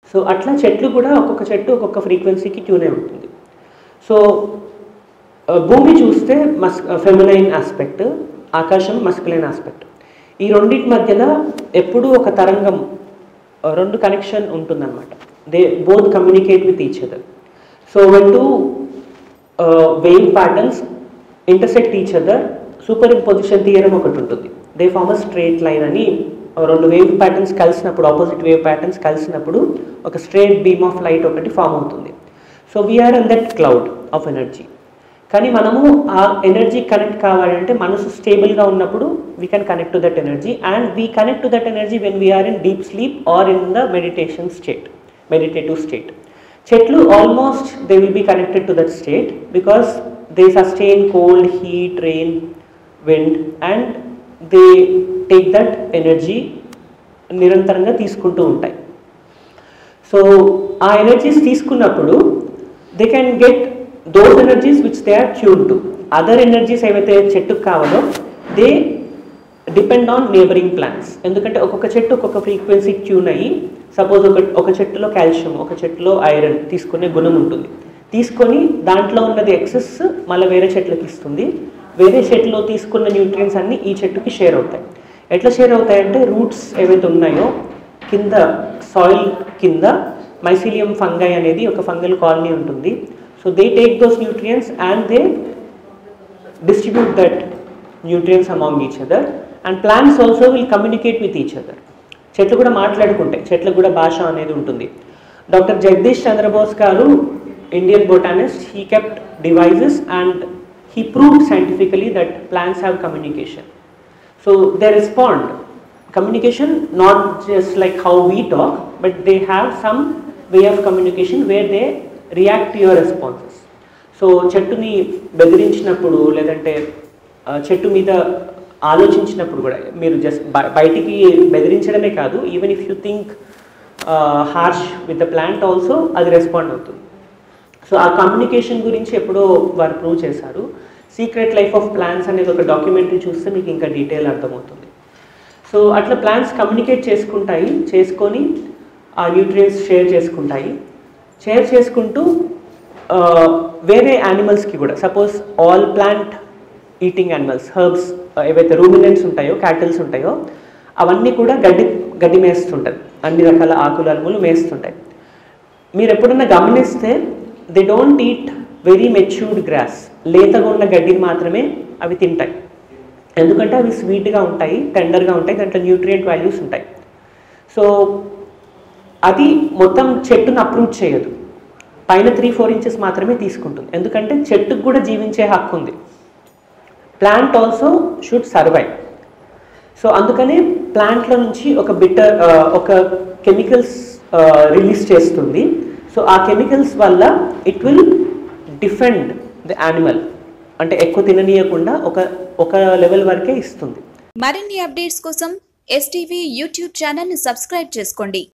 So అట్లా చెట్లు కూడా ఒక్కొక్క చెట్టు ఒక్కొక్క ఫ్రీక్వెన్సీకి ట్యూన్ అయి ఉంటుంది సో ఆ, భూమి చూస్తే మస్ ఫెమినైన్ ఆస్పెక్ట్ ఆకాశం మస్కులైన్ ఆస్పెక్ట్ ఈ రెండింటి మధ్యలో ఎప్పుడూ ఒక తరంగం ఆ, రెండు కనెక్షన్ ఉంటుందన్నమాట they both communicate with each other so when two wave patterns intersect each other superimposition theorem ఒకటి ఉంటుంది they form a straight line అని ఆ, రెండు వేవ్ ప్యాటర్న్స్ కలిసినప్పుడు ఆపోజిట్ వేవ్ ప్యాటర్న్స్ కలిసినప్పుడు ఒక స్ట్రేట్ బీమ్ ఆఫ్ లైట్ ఒకటి form అవుతుంది so we are on that cloud of energy కానీ మనము ఆ ఎనర్జీ కనెక్ట్ కావాలంటే మనసు స్టేబుల్గా ఉన్నప్పుడు we can connect to that energy and we connect to that energy when we are in deep sleep or in the meditation state meditative state చెట్లు almost they will be connected to that state because they sustain cold heat rain wind and they take that energy నిరంతరంగా తీసుకుంటూ ఉంటాయి so ఆ energies తీసుకున్నప్పుడు they can get those energies which they are tune to other energies ఏవైతే చెట్టుకు కావాలో they depend on neighbouring plants ఎందుకంటే ఒక్కొక్క చెట్టు ఒక్కొక్క ఫ్రీక్వెన్సీ ట్యూన్ అయ్యి సపోజ్ ఒక ఒక చెట్టులో కాల్షియం ఒక చెట్టులో ఐరన్ తీసుకునే గుణం ఉంటుంది తీసుకొని దాంట్లో ఉన్నది ఎక్సెస్ మళ్ళీ వేరే చెట్లకి ఇస్తుంది వేరే చెట్టులో తీసుకున్న న్యూట్రియన్స్ అన్నీ ఈ చెట్టుకి షేర్ అవుతాయి ఎట్లా షేర్ అవుతాయంటే రూట్స్ ఏవైతే ఉన్నాయో కింద సాయిల్ కింద మైసీలియం ఫంగై అనేది ఒక ఫంగల్ కాలనీ ఉంటుంది so they take those nutrients and they distribute that nutrients among each other and plants also will communicate with each other చెట్లు కూడా మాట్లాడుకుంటాయి చెట్లకు కూడా భాష అనేది ఉంటుంది డాక్టర్ జగదీష్ చంద్రబోస్ గారు Indian botanist he kept devices and he proved scientifically that plants have communication So they respond. Communication not just like how we talk, but they have some way of communication where they react to your responses. So చెట్టుని బెదిరించినప్పుడు లేదంటే ఆ, చెట్టు మీద ఆలోచించినప్పుడు కూడా మీరు just బయటికి బెదిరించడమే కాదు even if you think harsh with the plant also అది రెస్పాండ్ అవుతుంది సో ఆ కమ్యూనికేషన్ గురించి ఎప్పుడో వారు ప్రూవ్ చేశారు సీక్రెట్ లైఫ్ ఆఫ్ ప్లాన్స్ అనేది ఒక డాక్యుమెంటరీ చూస్తే మీకు ఇంకా డీటెయిల్ అర్థమవుతుంది సో అట్లా ప్లాన్స్ కమ్యూనికేట్ చేసుకుంటాయి చేసుకొని ఆ న్యూట్రియన్స్ షేర్ చేసుకుంటాయి షేర్ చేసుకుంటూ ఆ, వేరే యానిమల్స్కి కూడా suppose all plant eating animals herbs ఏవైతే రూమినెంట్స్ ఉంటాయో క్యాటిల్స్ ఉంటాయో అవన్నీ కూడా గడ్డి గడ్డి మేస్తుంటాయి అన్ని రకాల ఆకులు అలుములు మేస్తుంటాయి మీరు ఎప్పుడన్నా గమనిస్తే they don't eat very matured grass లేతగా ఉన్న గడ్డిని మాత్రమే అవి తింటాయి ఎందుకంటే అవి స్వీట్గా ఉంటాయి టెండర్గా ఉంటాయి దాంట్లో న్యూట్రియంట్ వాల్యూస్ ఉంటాయి సో అది మొత్తం చెట్టును అప్రూవ్ చేయదు పైన త్రీ ఫోర్ ఇంచెస్ మాత్రమే తీసుకుంటుంది ఎందుకంటే చెట్టుకు కూడా జీవించే హక్కు ఉంది plant also should survive so అందుకనే ప్లాంట్లో నుంచి ఒక బిట్టర్ ఒక కెమికల్స్ రిలీజ్ చేస్తుంది సో ఆ కెమికల్స్ వల్ల it will defend the animal అంటే ఎక్కువ తిననీయకుండా ఒక ఒక లెవెల్ వరకే ఇస్తుంది మరిన్ని అప్డేట్స్ కోసం ఎస్టీవీ యూట్యూబ్ ఛానల్ని సబ్స్క్రైబ్ చేసుకోండి